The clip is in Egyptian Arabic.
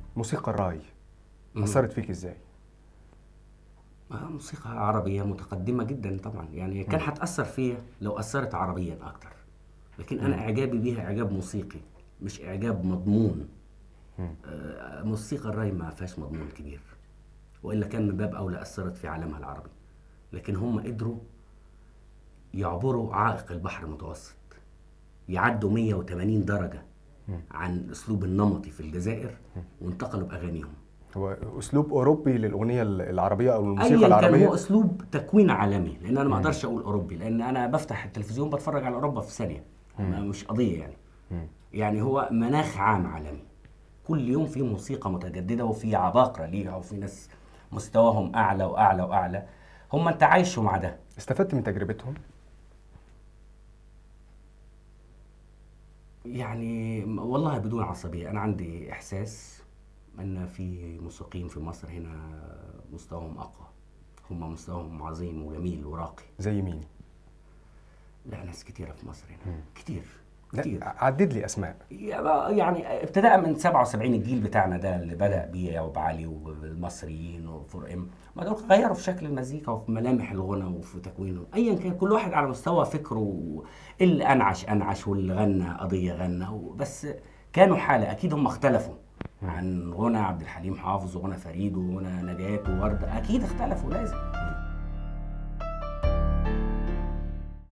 موسيقى الراي مم. اثرت فيك ازاي آه، موسيقى عربية متقدمة جدا طبعا يعني كان هتأثر فيا لو أثرت عربيا أكتر لكن أنا إعجابي بيها إعجاب موسيقي مش إعجاب مضمون آه، موسيقى الراي ما فيهاش مضمون كبير وإلا كان من باب أولى أثرت في عالمها العربي لكن هم قدروا يعبروا عائق البحر المتوسط يعدوا 180 درجة عن الأسلوب النمطي في الجزائر وانتقلوا بأغانيهم هو اسلوب اوروبي للاغنيه العربيه او الموسيقى ايا كان العربيه هو اسلوب تكوين عالمي لان انا ما اقدرش اقول اوروبي لان انا بفتح التلفزيون بتفرج على اوروبا في ثانيه ما- مش قضيه يعني يعني هو مناخ عام عالمي كل يوم في موسيقى متجدده وفي عباقره ليها وفي ناس مستواهم اعلى واعلى واعلى هم انت عايشوا مع ده استفدت من تجربتهم يعني والله بدون عصبيه انا عندي احساس ان في موسيقيين في مصر هنا مستواهم اقوى هم مستواهم عظيم وجميل وراقي زي مين لا ناس كتيرة في مصر هنا كتير لا كتير عدد لي اسماء يعني ابتداء من 77 الجيل بتاعنا ده اللي بدأ بيه يا ابو علي والمصريين وفور ام ما دول غيروا في شكل المزيكا وفي ملامح الغنى وفي تكوينه ايا كان كل واحد على مستوى فكره اللي انعش انعش واللي غنى قضيه غنى بس كانوا حاله اكيد هم اختلفوا عن غنى عبد الحليم حافظ وغنى فريد وغنى نجاة ووردة اكيد اختلفوا لازم